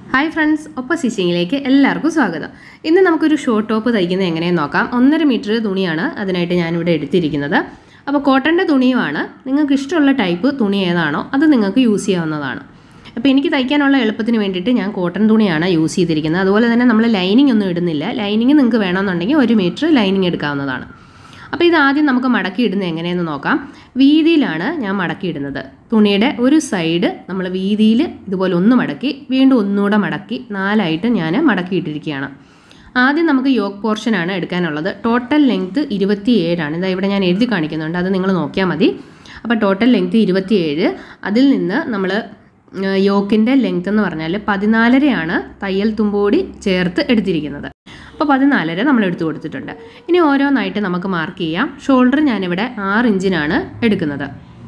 hi friends ഒപ്പ സ്റ്റിച്ചിങ്ങിലേക്ക് എല്ലാവർക്കും സ്വാഗതം ഇന്ന് നമുക്കൊരു ഷോർട്ട് ടോപ്പ് തയ്ക്കുന്നത് എങ്ങനെയെന്ന് നോക്കാം ഒന്നര മീറ്റർ തുണിയാണ് അതിനായിട്ട് ഞാനിവിടെ എടുത്തിരിക്കുന്നത് അപ്പോൾ കോട്ടൻ്റെ തുണിയുമാണ് നിങ്ങൾക്ക് ഇഷ്ടമുള്ള ടൈപ്പ് തുണി ഏതാണോ അത് നിങ്ങൾക്ക് യൂസ് ചെയ്യാവുന്നതാണ് അപ്പോൾ എനിക്ക് തയ്ക്കാനുള്ള എളുപ്പത്തിന് വേണ്ടിയിട്ട് ഞാൻ കോട്ടൺ തുണിയാണ് യൂസ് ചെയ്തിരിക്കുന്നത് അതുപോലെ തന്നെ നമ്മൾ ലൈനിങ് ഒന്നും ഇടുന്നില്ല ലൈനിങ് നിങ്ങൾക്ക് വേണമെന്നുണ്ടെങ്കിൽ ഒരു മീറ്റർ ലൈനിങ് എടുക്കാവുന്നതാണ് അപ്പോൾ ഇത് ആദ്യം നമുക്ക് മടക്കി ഇടുന്നത് എങ്ങനെയെന്ന് നോക്കാം വീതിയിലാണ് ഞാൻ മടക്കി ഇടുന്നത് തുണിയുടെ ഒരു സൈഡ് നമ്മൾ വീതിയിൽ ഇതുപോലെ ഒന്ന് മടക്കി വീണ്ടും ഒന്നുകൂടെ മടക്കി നാലായിട്ട് ഞാൻ മടക്കിയിട്ടിരിക്കുകയാണ് ആദ്യം നമുക്ക് യോഗ് പോർഷനാണ് എടുക്കാനുള്ളത് ടോട്ടൽ ലെങ്ത്ത് ഇരുപത്തിയേഴാണ് ഇതാ ഇവിടെ ഞാൻ എഴുതി കാണിക്കുന്നുണ്ട് അത് നിങ്ങൾ നോക്കിയാൽ മതി അപ്പോൾ ടോട്ടൽ ലെങ്ത്ത് ഇരുപത്തിയേഴ് അതിൽ നിന്ന് നമ്മൾ യോക്കിൻ്റെ ലെങ്ത്ത് എന്ന് പറഞ്ഞാൽ പതിനാലരയാണ് തയ്യൽ തുമ്പോടി ചേർത്ത് എടുത്തിരിക്കുന്നത് അപ്പോൾ പതിനാലര നമ്മൾ എടുത്തു കൊടുത്തിട്ടുണ്ട് ഇനി ഓരോന്നായിട്ട് നമുക്ക് മാർക്ക് ചെയ്യാം ഷോൾഡർ ഞാനിവിടെ ആറ് ഇഞ്ചിനാണ് എടുക്കുന്നത്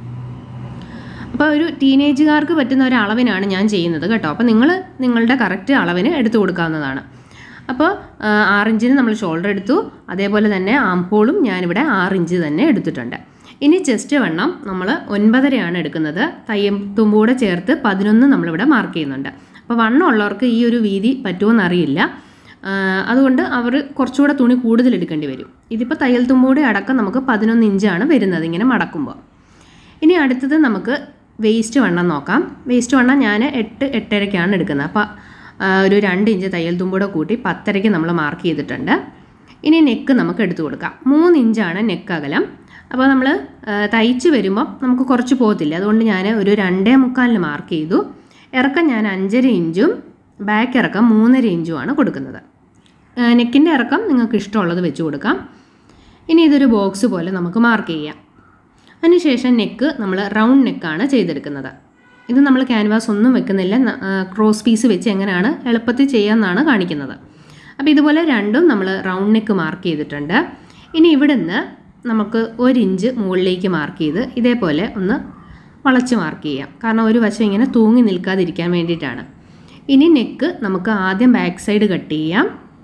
അപ്പോൾ ഒരു ടീനേജുകാർക്ക് പറ്റുന്ന ഒരു അളവിനാണ് ഞാൻ ചെയ്യുന്നത് കേട്ടോ അപ്പോൾ നിങ്ങൾ നിങ്ങളുടെ കറക്റ്റ് അളവിന് എടുത്തു കൊടുക്കാവുന്നതാണ് അപ്പോൾ ആറിഞ്ചിന് നമ്മൾ ഷോൾഡർ എടുത്തു അതേപോലെ തന്നെ ആംഹോളും ഞാനിവിടെ ആറിഞ്ച് തന്നെ എടുത്തിട്ടുണ്ട് ഇനി ചെസ്റ്റ് വണ്ണം നമ്മൾ ഒൻപതരയാണ് എടുക്കുന്നത് തയ്യം തുമ്പൂടെ ചേർത്ത് പതിനൊന്ന് നമ്മളിവിടെ മാർക്ക് ചെയ്യുന്നുണ്ട് അപ്പോൾ വണ്ണം ഉള്ളവർക്ക് ഈ ഒരു വീതി പറ്റുമോയെന്നറിയില്ല അതുകൊണ്ട് അവർ കുറച്ചുകൂടെ തുണി കൂടുതൽ എടുക്കേണ്ടി വരും ഇതിപ്പോൾ തയ്യൽ തുമ്പൂടെ അടക്കം നമുക്ക് പതിനൊന്ന് ഇഞ്ചാണ് വരുന്നത് ഇങ്ങനെ മടക്കുമ്പോൾ ഇനി അടുത്തത് നമുക്ക് വേസ്റ്റ് വണ്ണം നോക്കാം വേസ്റ്റ് വണ്ണം ഞാൻ എട്ട് എട്ടരയ്ക്കാണ് എടുക്കുന്നത് അപ്പോൾ ഒരു രണ്ട് ഇഞ്ച് തയ്യൽ തുമ്പൂടെ കൂട്ടി പത്തരയ്ക്ക് നമ്മൾ മാർക്ക് ചെയ്തിട്ടുണ്ട് ഇനി നെക്ക് നമുക്ക് എടുത്തു കൊടുക്കാം മൂന്ന് ഇഞ്ചാണ് നെക്ക് അകലം അപ്പോൾ നമ്മൾ തയ്ച്ച് വരുമ്പോൾ നമുക്ക് കുറച്ച് പോകത്തില്ല അതുകൊണ്ട് ഞാൻ ഒരു രണ്ടേ മുക്കാലിന് മാർക്ക് ചെയ്തു ഇറക്കം ഞാൻ അഞ്ചര ഇഞ്ചും ബാക്ക് ഇറക്കം മൂന്നര ഇഞ്ചുമാണ് കൊടുക്കുന്നത് നെക്കിൻ്റെ ഇറക്കം നിങ്ങൾക്ക് ഇഷ്ടമുള്ളത് വെച്ച് കൊടുക്കാം ഇനി ഇതൊരു ബോക്സ് പോലെ നമുക്ക് മാർക്ക് ചെയ്യാം അതിനുശേഷം നെക്ക് നമ്മൾ റൗണ്ട് നെക്കാണ് ചെയ്തെടുക്കുന്നത് ഇത് നമ്മൾ ക്യാൻവാസ് ഒന്നും വെക്കുന്നില്ല ക്രോസ് പീസ് വെച്ച് എങ്ങനെയാണ് എളുപ്പത്തിൽ ചെയ്യാമെന്നാണ് കാണിക്കുന്നത് അപ്പോൾ ഇതുപോലെ രണ്ടും നമ്മൾ റൗണ്ട് നെക്ക് മാർക്ക് ചെയ്തിട്ടുണ്ട് ഇനി ഇവിടുന്ന് നമുക്ക് ഒരു ഇഞ്ച് മുകളിലേക്ക് മാർക്ക് ചെയ്ത് ഇതേപോലെ ഒന്ന് വളച്ച് മാർക്ക് ചെയ്യാം കാരണം ഒരു വശം ഇങ്ങനെ തൂങ്ങി നിൽക്കാതിരിക്കാൻ വേണ്ടിയിട്ടാണ് ഇനി നെക്ക് നമുക്ക് ആദ്യം ബാക്ക് സൈഡ് കട്ട് ചെയ്യാം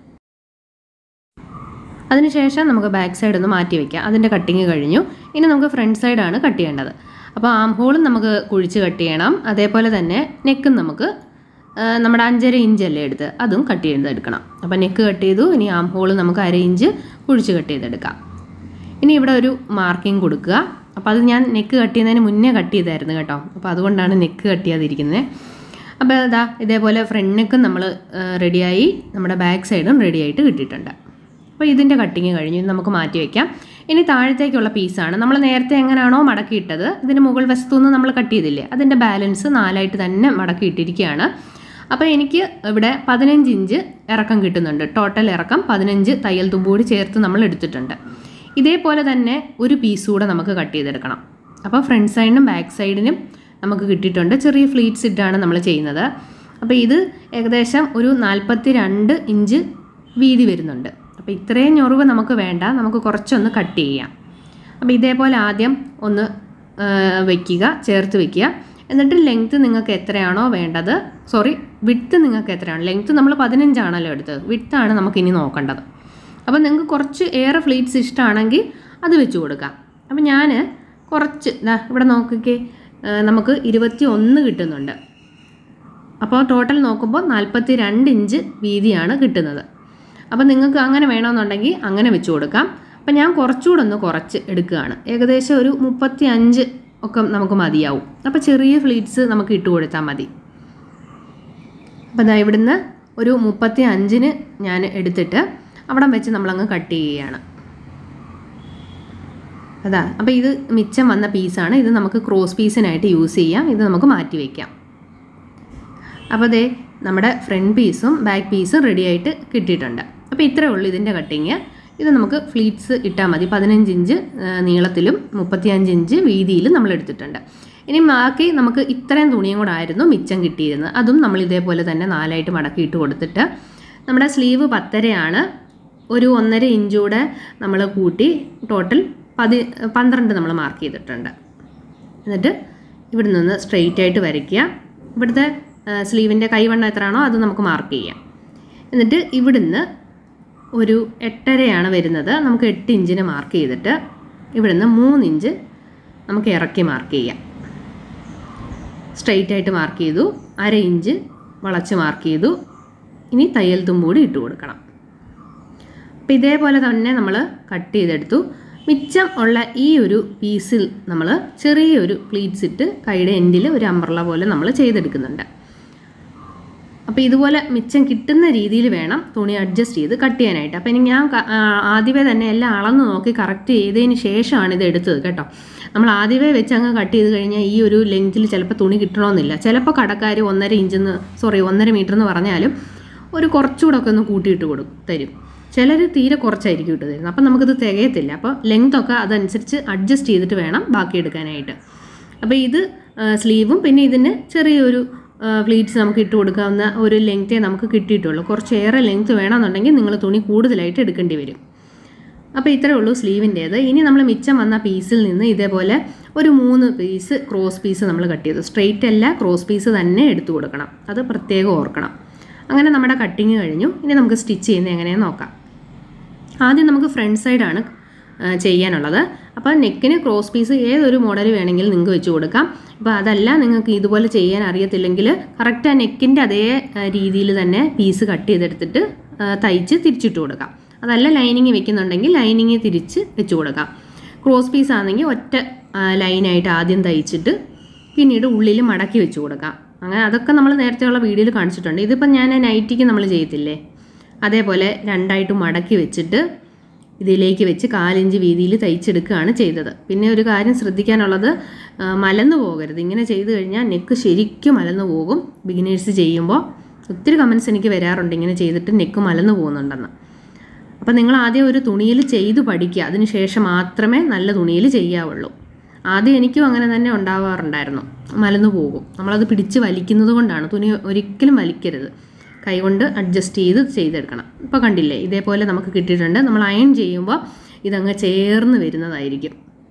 അതിനുശേഷം നമുക്ക് ബാക്ക് സൈഡ് ഒന്ന് മാറ്റി വയ്ക്കാം അതിൻ്റെ കട്ടിങ് കഴിഞ്ഞു ഇനി നമുക്ക് ഫ്രണ്ട് സൈഡാണ് കട്ട് ചെയ്യേണ്ടത് അപ്പോൾ ആം ഹോളും നമുക്ക് കുഴിച്ച് കട്ട് ചെയ്യണം അതേപോലെ തന്നെ നെക്കും നമുക്ക് നമ്മുടെ അഞ്ചര ഇഞ്ചല്ലേ എടുത്ത് അതും കട്ട് ചെയ്തെടുക്കണം അപ്പോൾ നെക്ക് കട്ട് ചെയ്തു ഇനി ആം ഹോൾ നമുക്ക് അര ഇഞ്ച് കുഴിച്ച് കട്ട് ചെയ്തെടുക്കാം ഇനി ഇവിടെ ഒരു മാർക്കിംഗ് കൊടുക്കുക അപ്പോൾ അത് ഞാൻ നെക്ക് കട്ട് ചെയ്യുന്നതിന് മുന്നേ കട്ട് ചെയ്തായിരുന്നു കേട്ടോ അപ്പോൾ അതുകൊണ്ടാണ് നെക്ക് കട്ട് ചെയ്യാതിരിക്കുന്നത് അപ്പോൾ ഇതാ ഇതേപോലെ ഫ്രണ്ട് നെക്കും നമ്മൾ റെഡിയായി നമ്മുടെ ബാക്ക് സൈഡും റെഡി ആയിട്ട് കിട്ടിയിട്ടുണ്ട് അപ്പോൾ ഇതിൻ്റെ കട്ടിങ് കഴിഞ്ഞ് ഇത് നമുക്ക് മാറ്റി വയ്ക്കാം ഇനി താഴത്തേക്കുള്ള പീസാണ് നമ്മൾ നേരത്തെ എങ്ങനെയാണോ മടക്കിയിട്ടത് ഇതിന് മുകൾ വശത്തുനിന്ന് നമ്മൾ കട്ട് ചെയ്തില്ലേ അതിൻ്റെ ബാലൻസ് നാലായിട്ട് തന്നെ മടക്കിയിട്ടിരിക്കുകയാണ് അപ്പോൾ എനിക്ക് ഇവിടെ പതിനഞ്ച് ഇഞ്ച് ഇറക്കം കിട്ടുന്നുണ്ട് ടോട്ടൽ ഇറക്കം പതിനഞ്ച് തയ്യൽ തുമ്പൂടി ചേർത്ത് നമ്മൾ എടുത്തിട്ടുണ്ട് ഇതേപോലെ തന്നെ ഒരു പീസ് കൂടെ നമുക്ക് കട്ട് ചെയ്തെടുക്കണം അപ്പോൾ ഫ്രണ്ട് സൈഡിനും ബാക്ക് സൈഡിനും നമുക്ക് കിട്ടിയിട്ടുണ്ട് ചെറിയ ഫ്ലീറ്റ്സ് ഇട്ടാണ് നമ്മൾ ചെയ്യുന്നത് അപ്പോൾ ഇത് ഏകദേശം ഒരു നാൽപ്പത്തി രണ്ട് ഇഞ്ച് വീതി വരുന്നുണ്ട് അപ്പോൾ ഇത്രയും ഞൊറിവ് നമുക്ക് വേണ്ട നമുക്ക് കുറച്ചൊന്ന് കട്ട് ചെയ്യാം അപ്പോൾ ഇതേപോലെ ആദ്യം ഒന്ന് വയ്ക്കുക ചേർത്ത് വയ്ക്കുക എന്നിട്ട് ലെങ്ത്ത് നിങ്ങൾക്ക് എത്രയാണോ വേണ്ടത് സോറി വിട്ത്ത് നിങ്ങൾക്ക് എത്രയാണ് ലെങ്ത്ത് നമ്മൾ പതിനഞ്ചാണല്ലോ എടുത്തത് വിട്ത്താണ് നമുക്ക് ഇനി നോക്കേണ്ടത് അപ്പോൾ നിങ്ങൾക്ക് കുറച്ച് ഏറെ ഫ്ലീറ്റ്സ് ഇഷ്ടമാണെങ്കിൽ അത് വെച്ച് കൊടുക്കാം അപ്പോൾ ഞാൻ കുറച്ച് ഇവിടെ നോക്കിക്കേ നമുക്ക് ഇരുപത്തി ഒന്ന് കിട്ടുന്നുണ്ട് അപ്പോൾ ടോട്ടൽ നോക്കുമ്പോൾ നാൽപ്പത്തി രണ്ട് ഇഞ്ച് വീതിയാണ് കിട്ടുന്നത് അപ്പോൾ നിങ്ങൾക്ക് അങ്ങനെ വേണമെന്നുണ്ടെങ്കിൽ അങ്ങനെ വെച്ച് കൊടുക്കാം അപ്പം ഞാൻ കുറച്ചുകൂടെ ഒന്ന് കുറച്ച് എടുക്കുകയാണ് ഏകദേശം ഒരു മുപ്പത്തി അഞ്ച് ഒക്കെ നമുക്ക് മതിയാവും അപ്പോൾ ചെറിയ ഫ്ലീറ്റ്സ് നമുക്ക് ഇട്ട് കൊടുത്താൽ മതി അപ്പോൾ അതാ ഇവിടുന്ന് ഒരു മുപ്പത്തി അഞ്ചിന് ഞാൻ എടുത്തിട്ട് അവിടെ വെച്ച് നമ്മളങ്ങ് കട്ട് ചെയ്യുകയാണ് അതാ അപ്പോൾ ഇത് മിച്ചം വന്ന പീസാണ് ഇത് നമുക്ക് ക്രോസ് പീസിനായിട്ട് യൂസ് ചെയ്യാം ഇത് നമുക്ക് മാറ്റി വയ്ക്കാം അപ്പോൾ ദേ നമ്മുടെ ഫ്രണ്ട് പീസും ബാക്ക് പീസും റെഡി ആയിട്ട് കിട്ടിയിട്ടുണ്ട് അപ്പോൾ ഇത്രയേ ഉള്ളൂ ഇതിൻ്റെ കട്ടിങ് ഇത് നമുക്ക് ഫ്ലീറ്റ്സ് ഇട്ടാൽ മതി പതിനഞ്ച് ഇഞ്ച് നീളത്തിലും മുപ്പത്തിയഞ്ച് ഇഞ്ച് വീതിയിലും നമ്മൾ എടുത്തിട്ടുണ്ട് ഇനി ബാക്കി നമുക്ക് ഇത്രയും തുണിയും കൂടെ ആയിരുന്നു മിച്ചം കിട്ടിയിരുന്നത് അതും നമ്മൾ ഇതേപോലെ തന്നെ നാലായിട്ട് മടക്കി ഇട്ട് കൊടുത്തിട്ട് നമ്മുടെ സ്ലീവ് പത്തരയാണ് ഒരു ഒന്നര ഇഞ്ചൂടെ നമ്മൾ കൂട്ടി ടോട്ടൽ പതി പന്ത്രണ്ട് നമ്മൾ മാർക്ക് ചെയ്തിട്ടുണ്ട് എന്നിട്ട് ഇവിടെ നിന്ന് സ്ട്രെയിറ്റ് ആയിട്ട് വരയ്ക്കുക ഇവിടുത്തെ സ്ലീവിൻ്റെ കൈവണ്ണം എത്രയാണോ അത് നമുക്ക് മാർക്ക് ചെയ്യാം എന്നിട്ട് ഇവിടുന്ന് ഒരു എട്ടരയാണ് വരുന്നത് നമുക്ക് എട്ട് ഇഞ്ചിന് മാർക്ക് ചെയ്തിട്ട് ഇവിടുന്ന് മൂന്ന് ഇഞ്ച് നമുക്ക് ഇറക്കി മാർക്ക് ചെയ്യാം സ്ട്രെയിറ്റ് ആയിട്ട് മാർക്ക് ചെയ്തു അര ഇഞ്ച് വളച്ച് മാർക്ക് ചെയ്തു ഇനി തയ്യൽ തുമ്പൂടി ഇട്ട് കൊടുക്കണം അപ്പം ഇതേപോലെ തന്നെ നമ്മൾ കട്ട് ചെയ്തെടുത്തു മിച്ചം ഉള്ള ഈ ഒരു പീസിൽ നമ്മൾ ചെറിയൊരു പ്ലീറ്റ്സ് ഇട്ട് കൈയുടെ എൻഡിൽ ഒരു അമ്പർല പോലെ നമ്മൾ ചെയ്തെടുക്കുന്നുണ്ട് അപ്പോൾ ഇതുപോലെ മിച്ചം കിട്ടുന്ന രീതിയിൽ വേണം തുണി അഡ്ജസ്റ്റ് ചെയ്ത് കട്ട് ചെയ്യാനായിട്ട് അപ്പോൾ ഇനി ഞാൻ ക- ആ, ആദ്യമേ തന്നെ എല്ലാം അളന്ന് നോക്കി കറക്റ്റ് ചെയ്തതിന് ശേഷമാണ് ഇത് എടുത്തത് കേട്ടോ നമ്മൾ ആദ്യമേ വെച്ച് അങ്ങ് കട്ട് ചെയ്ത് കഴിഞ്ഞാൽ ഈ ഒരു ലെങ്തിൽ ചിലപ്പോൾ തുണി കിട്ടണമെന്നില്ല ചിലപ്പോൾ കടക്കാർ ഒന്നര ഇഞ്ചെന്ന് സോറി ഒന്നര മീറ്റർ എന്ന് പറഞ്ഞാലും ഒരു കുറച്ചുകൂടെ ഒക്കെ ഒന്ന് കൂട്ടിയിട്ട് കൊടുക്കും തരും ചിലർ തീരെ കുറച്ചായിരിക്കും ഇട്ട് തരുന്നത് അപ്പം നമുക്കിത് തികയത്തില്ല അപ്പോൾ ലെങ്ത് ഒക്കെ അതനുസരിച്ച് അഡ്ജസ്റ്റ് ചെയ്തിട്ട് വേണം ബാക്കി എടുക്കാനായിട്ട് അപ്പോൾ ഇത് സ്ലീവും പിന്നെ ഇതിന് ചെറിയൊരു പ്ലീറ്റ്സ് നമുക്ക് ഇട്ട് കൊടുക്കാവുന്ന ഒരു ലെങ്തേ നമുക്ക് കിട്ടിയിട്ടുള്ളൂ കുറച്ചേറെ ലെങ്ത് വേണമെന്നുണ്ടെങ്കിൽ നിങ്ങൾ തുണി കൂടുതലായിട്ട് എടുക്കേണ്ടി വരും അപ്പോൾ ഇത്രേ ഉള്ളൂ സ്ലീവിൻ്റേത് ഇനി നമ്മൾ മിച്ചം വന്ന പീസിൽ നിന്ന് ഇതേപോലെ ഒരു മൂന്ന് പീസ് ക്രോസ് പീസ് നമ്മൾ കട്ട് ചെയ്തു സ്ട്രെയിറ്റ് അല്ല ക്രോസ് പീസ് തന്നെ എടുത്തു കൊടുക്കണം അത് പ്രത്യേകം ഓർക്കണം അങ്ങനെ നമ്മുടെ കട്ടിങ് കഴിഞ്ഞു ഇനി നമുക്ക് സ്റ്റിച്ച് ചെയ്യുന്നത് എങ്ങനെയാണെന്ന് നോക്കാം ആദ്യം നമുക്ക് ഫ്രണ്ട് സൈഡാണ് ആ, ചെയ്യാനുള്ളത് അപ്പോൾ നെക്കിന് ക്രോസ് പീസ് ഏതൊരു മോഡൽ വേണമെങ്കിലും നിങ്ങൾക്ക് വെച്ച് കൊടുക്കാം അപ്പോൾ അതല്ല നിങ്ങൾക്ക് ഇതുപോലെ ചെയ്യാൻ അറിയത്തില്ലെങ്കിൽ കറക്റ്റ് ആ നെക്കിൻ്റെ അതേ രീതിയിൽ തന്നെ പീസ് കട്ട് ചെയ്തെടുത്തിട്ട് ആ, തയ്ച്ച് തിരിച്ചിട്ട് കൊടുക്കാം അതല്ല ലൈനിങ് വെക്കുന്നുണ്ടെങ്കിൽ ലൈനിങ് തിരിച്ച് വെച്ച് കൊടുക്കാം ക്രോസ് പീസ് ആണെങ്കിൽ ഒറ്റ ആ, ലൈനായിട്ട് ആദ്യം തയ്ച്ചിട്ട് പിന്നീട് ഉള്ളിൽ മടക്കി വെച്ച് കൊടുക്കാം അങ്ങനെ അതൊക്കെ നമ്മൾ നേരത്തെയുള്ള വീഡിയോയിൽ കാണിച്ചിട്ടുണ്ട് ഇതിപ്പോൾ ഞാൻ നൈറ്റിക്ക് നമ്മൾ ചെയ്യത്തില്ലേ അതേപോലെ രണ്ടായിട്ട് മടക്കി വെച്ചിട്ട് ഇതിലേക്ക് വെച്ച് കാലിഞ്ച് വീതിയിൽ തയ്ച്ചെടുക്കുകയാണ് ചെയ്തത് പിന്നെ ഒരു കാര്യം ശ്രദ്ധിക്കാനുള്ളത് ആ, മലന്നു പോകരുത് ഇങ്ങനെ ചെയ്ത് കഴിഞ്ഞാൽ നെക്ക് ശരിക്കും മലന്നു പോകും ബിഗിനേഴ്സ് ചെയ്യുമ്പോൾ ഒത്തിരി കമൻസ് എനിക്ക് വരാറുണ്ട് ഇങ്ങനെ ചെയ്തിട്ട് നെക്ക് മലന്നു പോകുന്നുണ്ടെന്ന് അപ്പം നിങ്ങൾ ആദ്യം ഒരു തുണിയിൽ ചെയ്ത് പഠിക്കുക അതിന് ശേഷം മാത്രമേ നല്ല തുണിയിൽ ചെയ്യാവുള്ളൂ ആദ്യം എനിക്കും അങ്ങനെ തന്നെ ഉണ്ടാവാറുണ്ടായിരുന്നു മലന്നു പോകും നമ്മളത് പിടിച്ച് വലിക്കുന്നത് കൊണ്ടാണ് തുണി ഒരിക്കലും വലിക്കരുത് കൈകൊണ്ട് അഡ്ജസ്റ്റ് ചെയ്ത് ചെയ്തെടുക്കണം ഇപ്പോൾ കണ്ടില്ലേ ഇതേപോലെ നമുക്ക് കിട്ടിയിട്ടുണ്ട് നമ്മൾ അയൺ ചെയ്യുമ്പോൾ ഇതങ്ങ് ചേർന്ന് വരുന്നതായിരിക്കും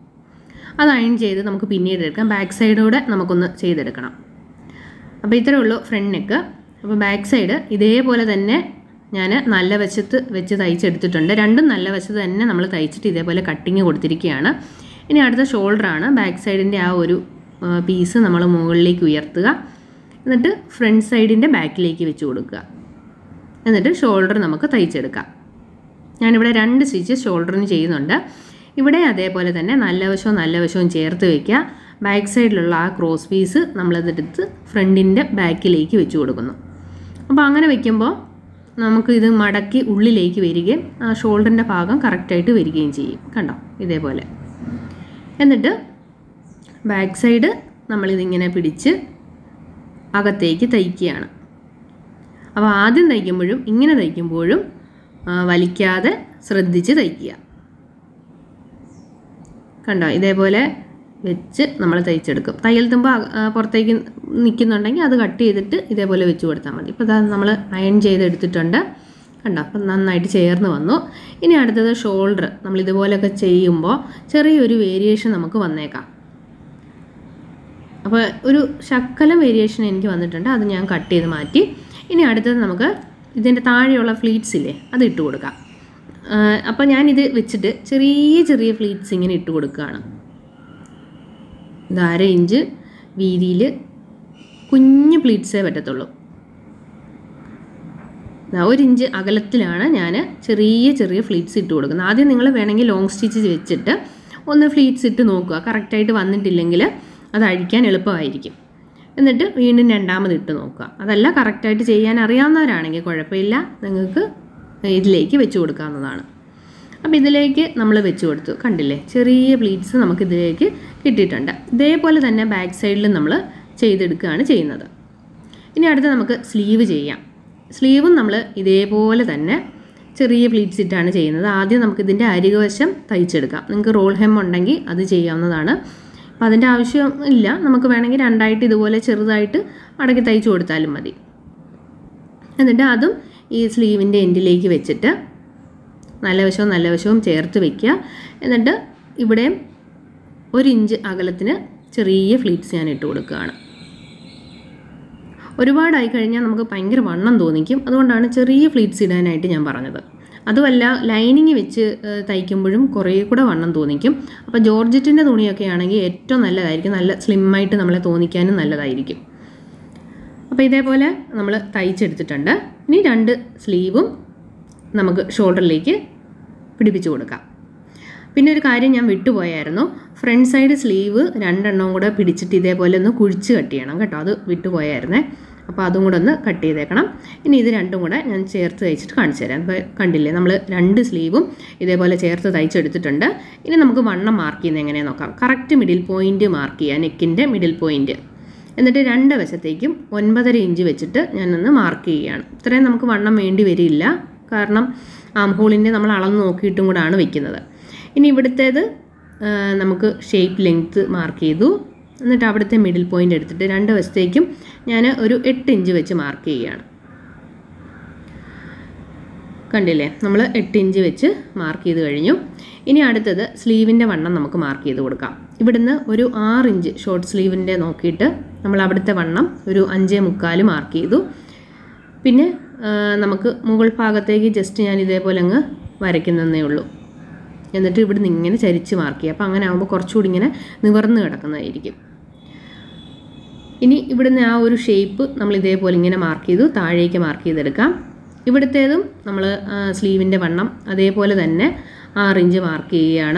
അത് അയൺ ചെയ്ത് നമുക്ക് പിന്നീട് എടുക്കാം ബാക്ക് സൈഡോടെ നമുക്കൊന്ന് ചെയ്തെടുക്കണം അപ്പോൾ ഇത്രേ ഉള്ളൂ ഫ്രണ്ട് നെക്ക് അപ്പോൾ ബാക്ക് സൈഡ് ഇതേപോലെ തന്നെ ഞാൻ നല്ല വശത്ത് വെച്ച് തയ്ച്ചെടുത്തിട്ടുണ്ട് രണ്ടും നല്ല വശത്ത് തന്നെ നമ്മൾ തയ്ച്ചിട്ട് ഇതേപോലെ കട്ടിങ് കൊടുത്തിരിക്കുകയാണ് ഇനി അടുത്ത ഷോൾഡറാണ് ബാക്ക് സൈഡിൻ്റെ ആ ഒരു പീസ് നമ്മൾ മുകളിലേക്ക് ഉയർത്തുക എന്നിട്ട് ഫ്രണ്ട് സൈഡിൻ്റെ ബാക്കിലേക്ക് വെച്ച് കൊടുക്കുക എന്നിട്ട് ഷോൾഡർ നമുക്ക് തയ്ച്ചെടുക്കാം ഞാനിവിടെ രണ്ട് സ്റ്റിച്ച് ഷോൾഡറിന് ചെയ്യുന്നുണ്ട് ഇവിടെ അതേപോലെ തന്നെ നല്ല വശവും നല്ല വശവും ചേർത്ത് വയ്ക്കുക ബാക്ക് സൈഡിലുള്ള ആ ക്രോസ് പീസ് നമ്മളതെടുത്ത് ഫ്രണ്ടിൻ്റെ ബാക്കിലേക്ക് വെച്ച് കൊടുക്കുന്നു അപ്പോൾ അങ്ങനെ വെക്കുമ്പോൾ നമുക്ക് ഇത് മടക്കി ഉള്ളിലേക്ക് വരികയും ആ ഷോൾഡറിൻ്റെ ഭാഗം കറക്റ്റായിട്ട് വരികയും ചെയ്യും കണ്ടോ ഇതേപോലെ എന്നിട്ട് ബാക്ക് സൈഡ് നമ്മളിതിങ്ങനെ പിടിച്ച് അകത്തേക്ക് തയ്ക്കുകയാണ് അപ്പോൾ ആദ്യം തയ്ക്കുമ്പോഴും ഇങ്ങനെ തയ്ക്കുമ്പോഴും ആ, വലിക്കാതെ ശ്രദ്ധിച്ച് തയ്ക്കുക കണ്ടോ ഇതേപോലെ വെച്ച് നമ്മൾ തയ്ച്ചെടുക്കും തയ്യൽ തുമ്പ് അക- ആ, പുറത്തേക്ക് നിൽക്കുന്നുണ്ടെങ്കിൽ അത് കട്ട് ചെയ്തിട്ട് ഇതേപോലെ വെച്ച് കൊടുത്താൽ മതി ഇപ്പോൾ ഇതാ നമ്മൾ അയൺ ചെയ്തെടുത്തിട്ടുണ്ട് കണ്ടോ അപ്പം നന്നായിട്ട് ചേർന്ന് വന്നു ഇനി അടുത്തത് ഷോൾഡർ നമ്മൾ ഇതുപോലെയൊക്കെ ചെയ്യുമ്പോൾ ചെറിയൊരു വേരിയേഷൻ നമുക്ക് വന്നേക്കാം അപ്പോൾ ഒരു ശക്കലം വേരിയേഷൻ എനിക്ക് വന്നിട്ടുണ്ട് അത് ഞാൻ കട്ട് ചെയ്ത് മാറ്റി ഇനി അടുത്തത് നമുക്ക് ഇതിൻ്റെ താഴെയുള്ള ഫ്ലീറ്റ്സ് ഇല്ലേ അത് ഇട്ട് കൊടുക്കാം അപ്പോൾ ഞാനിത് വെച്ചിട്ട് ചെറിയ ചെറിയ ഫ്ലീറ്റ്സ് ഇങ്ങനെ ഇട്ട് കൊടുക്കുകയാണ് ഇത് അര ഇഞ്ച് വീതിയിൽ കുഞ്ഞ് പ്ലീറ്റ്സേ പറ്റത്തുള്ളൂ ദാ ഒരു ഇഞ്ച് അകലത്തിലാണ് ഞാൻ ചെറിയ ചെറിയ ഫ്ലീറ്റ്സ് ഇട്ട് കൊടുക്കുന്നത് ആദ്യം നിങ്ങൾ വേണമെങ്കിൽ ലോങ് സ്റ്റിച്ച് വെച്ചിട്ട് ഒന്ന് ഫ്ലീറ്റ്സ് ഇട്ട് നോക്കുക കറക്റ്റായിട്ട് വന്നിട്ടില്ലെങ്കിൽ അത് അഴിക്കാൻ എളുപ്പമായിരിക്കും എന്നിട്ട് വീണ്ടും രണ്ടാമത് ഇട്ട് നോക്കുക അതല്ല കറക്റ്റായിട്ട് ചെയ്യാൻ അറിയാവുന്നവരാണെങ്കിൽ കുഴപ്പമില്ല നിങ്ങൾക്ക് ഇതിലേക്ക് വെച്ച് കൊടുക്കാവുന്നതാണ് അപ്പോൾ ഇതിലേക്ക് നമ്മൾ വെച്ച് കൊടുത്തു കണ്ടില്ലേ ചെറിയ പ്ലീറ്റ്സ് നമുക്ക് ഇതിലേക്ക് കിട്ടിയിട്ടുണ്ട് ഇതേപോലെ തന്നെ ബാക്ക് സൈഡിൽ നമ്മൾ ചെയ്തെടുക്കുകയാണ് ചെയ്യുന്നത് ഇനി അടുത്ത് നമുക്ക് സ്ലീവ് ചെയ്യാം സ്ലീവും നമ്മൾ ഇതേപോലെ തന്നെ ചെറിയ പ്ലീറ്റ്സ് ഇട്ടാണ് ചെയ്യുന്നത് ആദ്യം നമുക്ക് ഇതിൻ്റെ അരികുവശം തയ്ച്ചെടുക്കാം നിങ്ങൾക്ക് റോൾ ഹെം ഉണ്ടെങ്കിൽ അത് ചെയ്യാവുന്നതാണ് അപ്പോൾ അതിൻ്റെ ആവശ്യം ഇല്ല നമുക്ക് വേണമെങ്കിൽ രണ്ടായിട്ട് ഇതുപോലെ ചെറുതായിട്ട് മടക്കി തയ്ച്ചു കൊടുത്താലും മതി എന്നിട്ട് അതും ഈ സ്ലീവിൻ്റെ എൻഡിലേക്ക് വെച്ചിട്ട് നല്ല വശവും നല്ല വശവും ചേർത്ത് വെക്കുക എന്നിട്ട് ഇവിടെയും ഒരു ഇഞ്ച് അകലത്തിന് ചെറിയ ഫ്ലീറ്റ്സ് ഞാൻ ഇട്ട് കൊടുക്കുകയാണ് ഒരുപാടായി കഴിഞ്ഞാൽ നമുക്ക് ഭയങ്കര വണ്ണം തോന്നിക്കും അതുകൊണ്ടാണ് ചെറിയ ഫ്ലീറ്റ്സ് ഇടാനായിട്ട് ഞാൻ പറഞ്ഞത് അതുമല്ല ലൈനിങ് വെച്ച് ഏഹ്, തയ്ക്കുമ്പോഴും കുറേ കൂടെ വണ്ണം തോന്നിക്കും അപ്പോൾ ജോർജറ്റിൻ്റെ തുണിയൊക്കെ ആണെങ്കിൽ ഏറ്റവും നല്ലതായിരിക്കും നല്ല സ്ലിമ്മായിട്ട് നമ്മളെ തോന്നിക്കാനും നല്ലതായിരിക്കും അപ്പോൾ ഇതേപോലെ നമ്മൾ തയ്ച്ചെടുത്തിട്ടുണ്ട് ഇനി രണ്ട് സ്ലീവും നമുക്ക് ഷോൾഡറിലേക്ക് പിടിപ്പിച്ച് കൊടുക്കാം പിന്നെ ഒരു കാര്യം ഞാൻ വിട്ടുപോയായിരുന്നു ഫ്രണ്ട് സൈഡ് സ്ലീവ് രണ്ടെണ്ണവും കൂടെ പിടിച്ചിട്ട് ഇതേപോലെ ഒന്ന് കുഴിച്ച് കട്ട് ചെയ്യണം കേട്ടോ അത് വിട്ടുപോയായിരുന്നേ അപ്പോൾ അതും കൂടെ ഒന്ന് കട്ട് ചെയ്തേക്കണം ഇനി ഇത് രണ്ടും കൂടെ ഞാൻ ചേർത്ത് തയ്ച്ചിട്ട് കാണിച്ചു തരാം അപ്പോൾ കണ്ടില്ലേ നമ്മൾ രണ്ട് സ്ലീവും ഇതേപോലെ ചേർത്ത് തയ്ച്ചെടുത്തിട്ടുണ്ട് ഇനി നമുക്ക് വണ്ണം മാർക്ക് ചെയ്യുന്നത് എങ്ങനെയാണെന്ന് നോക്കാം കറക്റ്റ് മിഡിൽ പോയിൻറ്റ് മാർക്ക് ചെയ്യുക നെക്കിൻ്റെ മിഡിൽ പോയിൻറ്റ് എന്നിട്ട് രണ്ട് വശത്തേക്കും ഒൻപതര ഇഞ്ച് വെച്ചിട്ട് ഞാനൊന്ന് മാർക്ക് ചെയ്യുകയാണ് ഇത്രയും നമുക്ക് വണ്ണം വേണ്ടി വരില്ല കാരണം ആം ഹോളിൻ്റെ നമ്മൾ അളന്ന് നോക്കിയിട്ടും കൂടാണ് വെക്കുന്നത് ഇനി ഇവിടുത്തേത് ആ, നമുക്ക് ഷേപ്പ് ലെങ്ത്ത് മാർക്ക് ചെയ്തു എന്നിട്ട് അവിടുത്തെ മിഡിൽ പോയിൻ്റ് എടുത്തിട്ട് രണ്ട് വശത്തേക്കും ഞാൻ ഒരു എട്ട് ഇഞ്ച് വെച്ച് മാർക്ക് ചെയ്യുകയാണ് കണ്ടില്ലേ നമ്മൾ എട്ട് ഇഞ്ച് വെച്ച് മാർക്ക് ചെയ്ത് കഴിഞ്ഞു ഇനി അടുത്തത് സ്ലീവിൻ്റെ വണ്ണം നമുക്ക് മാർക്ക് ചെയ്ത് കൊടുക്കാം ഇവിടുന്ന് ഒരു ആറ് ഇഞ്ച് ഷോർട്ട് സ്ലീവിൻ്റെ നോക്കിയിട്ട് നമ്മൾ അവിടുത്തെ വണ്ണം ഒരു അഞ്ചേ മുക്കാൽ മാർക്ക് ചെയ്തു പിന്നെ ആ, നമുക്ക് മുകൾ ഭാഗത്തേക്ക് ജസ്റ്റ് ഞാൻ ഇതേപോലെ അങ്ങ് വരയ്ക്കുന്നതേ ഉള്ളൂ എന്നിട്ട് ഇവിടുന്ന് ഇങ്ങനെ ചരിച്ച് മാർക്ക് ചെയ്യുക അപ്പോൾ അങ്ങനെ ആകുമ്പോൾ കുറച്ചുകൂടി ഇങ്ങനെ നിവർന്ന് കിടക്കുന്നതായിരിക്കും ഇനി ഇവിടുന്ന് ആ ഒരു ഷേപ്പ് നമ്മൾ ഇതേപോലെ ഇങ്ങനെ മാർക്ക് ചെയ്തു താഴേക്ക് മാർക്ക് ചെയ്തെടുക്കാം ഇവിടുത്തേതും നമ്മൾ സ്ലീവിൻ്റെ വണ്ണം അതേപോലെ തന്നെ ആറ് ഇഞ്ച് മാർക്ക് ചെയ്യുകയാണ്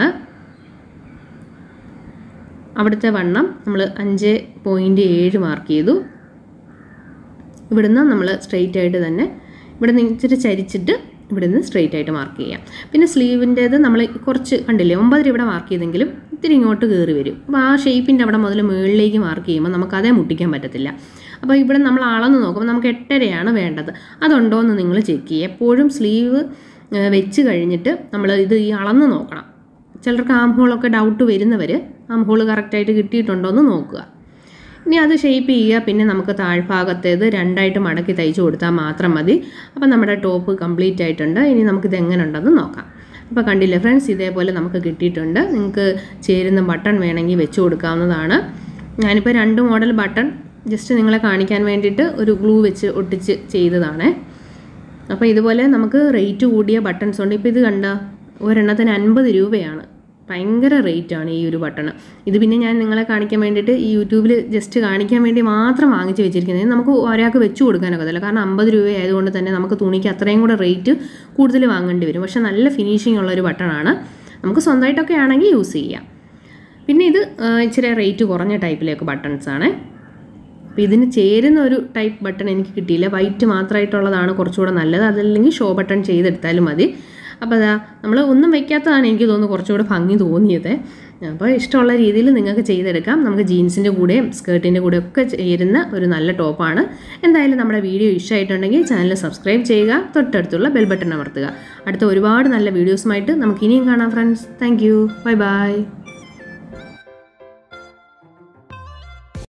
അവിടുത്തെ വണ്ണം നമ്മൾ അഞ്ച് പോയിൻറ്റ് ഏഴ് മാർക്ക് ചെയ്തു ഇവിടുന്ന് നമ്മൾ സ്ട്രെയിറ്റ് ആയിട്ട് തന്നെ ഇവിടുന്ന് ഇച്ചിരി ചരിച്ചിട്ട് ഇവിടുന്ന് സ്ട്രെയിറ്റ് ആയിട്ട് മാർക്ക് ചെയ്യാം പിന്നെ സ്ലീവിൻ്റേത് നമ്മൾ കുറച്ച് കണ്ടില്ലേ ഒമ്പതര ഇവിടെ മാർക്ക് ചെയ്തെങ്കിലും ഇത്തിരി ഇങ്ങോട്ട് കയറി വരും അപ്പോൾ ആ ഷേപ്പിൻ്റെ അവിടെ മുതൽ മുകളിലേക്ക് മാർക്ക് ചെയ്യുമ്പോൾ നമുക്ക് അതേ മുട്ടിക്കാൻ പറ്റത്തില്ല അപ്പോൾ ഇവിടെ നമ്മൾ അളന്ന് നോക്കുമ്പോൾ നമുക്ക് എട്ടരയാണ് വേണ്ടത് അതുണ്ടോ എന്ന് നിങ്ങൾ ചെക്ക് ചെയ്യുക എപ്പോഴും സ്ലീവ് വെച്ച് കഴിഞ്ഞിട്ട് നമ്മൾ ഇത് ഈ അളന്ന് നോക്കണം ചിലർക്ക് ആം ഹോളൊക്കെ ഡൗട്ട് വരുന്നവർ ആം ഹോൾ കറക്റ്റായിട്ട് കിട്ടിയിട്ടുണ്ടോ എന്ന് നോക്കുക ഇനി അത് ഷേപ്പ് ചെയ്യുക പിന്നെ നമുക്ക് താഴ്ഭാഗത്തേത് രണ്ടായിട്ട് മടക്കി തയ്ച്ചു കൊടുത്താൽ മാത്രം മതി അപ്പോൾ നമ്മുടെ ടോപ്പ് കംപ്ലീറ്റ് ആയിട്ടുണ്ട് ഇനി നമുക്കിത് എങ്ങനെ ഉണ്ടെന്ന് നോക്കാം അപ്പോൾ കണ്ടില്ലേ ഫ്രണ്ട്സ് ഇതേപോലെ നമുക്ക് കിട്ടിയിട്ടുണ്ട് നിങ്ങൾക്ക് ചേരുന്ന ബട്ടൺ വേണമെങ്കിൽ വെച്ച് കൊടുക്കാവുന്നതാണ് ഞാനിപ്പോൾ രണ്ട് മോഡൽ ബട്ടൺ ജസ്റ്റ് നിങ്ങളെ കാണിക്കാൻ വേണ്ടിയിട്ട് ഒരു ഗ്ലൂ വെച്ച് ഒട്ടിച്ച് ചെയ്തതാണേ അപ്പോൾ ഇതുപോലെ നമുക്ക് റേറ്റ് കൂടിയ ബട്ടൺസ് ഉണ്ട് ഇപ്പോൾ ഇത് കണ്ട ഒരെണ്ണത്തിന് അൻപത് രൂപയാണ് ഭയങ്കര റേറ്റാണ് ഈ ഒരു ബട്ടൺ ഇത് പിന്നെ ഞാൻ നിങ്ങളെ കാണിക്കാൻ വേണ്ടിയിട്ട് ഈ യൂട്യൂബിൽ ജസ്റ്റ് കാണിക്കാൻ വേണ്ടി മാത്രം വാങ്ങിച്ച് വെച്ചിരിക്കുന്നത് ഇത് നമുക്ക് ഒരാൾക്ക് വെച്ച് കൊടുക്കാനൊക്കത്തില്ല കാരണം അമ്പത് രൂപ ആയതുകൊണ്ട് തന്നെ നമുക്ക് തുണിക്ക് അത്രയും കൂടെ റേറ്റ് കൂടുതൽ വാങ്ങേണ്ടി വരും പക്ഷേ നല്ല ഫിനിഷിംഗ് ഉള്ള ഒരു ബട്ടണാണ് നമുക്ക് സ്വന്തമായിട്ടൊക്കെ ആണെങ്കിൽ യൂസ് ചെയ്യാം പിന്നെ ഇത് ആ, ഇച്ചിരി റേറ്റ് കുറഞ്ഞ ടൈപ്പിലേക്ക് ബട്ടൺസ് ആണ് അപ്പോൾ ഇതിന് ചേരുന്ന ഒരു ടൈപ്പ് ബട്ടൺ എനിക്ക് കിട്ടിയില്ല വൈറ്റ് മാത്രമായിട്ടുള്ളതാണ് കുറച്ചുകൂടെ നല്ലത് അതല്ലെങ്കിൽ ഷോ ബട്ടൺ ചെയ്തെടുത്താലും മതി അപ്പോൾ അതാ നമ്മൾ ഒന്നും വെക്കാത്തതാണ് എനിക്ക് തോന്നുന്നു കുറച്ചുകൂടെ ഭംഗി തോന്നിയത് അപ്പോൾ ഇഷ്ടമുള്ള രീതിയിൽ നിങ്ങൾക്ക് ചെയ്തെടുക്കാം നമുക്ക് ജീൻസിൻ്റെ കൂടെയും സ്കേർട്ടിൻ്റെ കൂടെ ഒക്കെ ചേരുന്ന ഒരു നല്ല ടോപ്പാണ് എന്തായാലും നമ്മുടെ വീഡിയോ ഇഷ്ടമായിട്ടുണ്ടെങ്കിൽ ചാനൽ സബ്സ്ക്രൈബ് ചെയ്യുക തൊട്ടടുത്തുള്ള ബെൽ ബട്ടൺ അമർത്തുക അടുത്ത ഒരുപാട് നല്ല വീഡിയോസുമായിട്ട് നമുക്ക് ഇനിയും കാണാം friends thank you bye by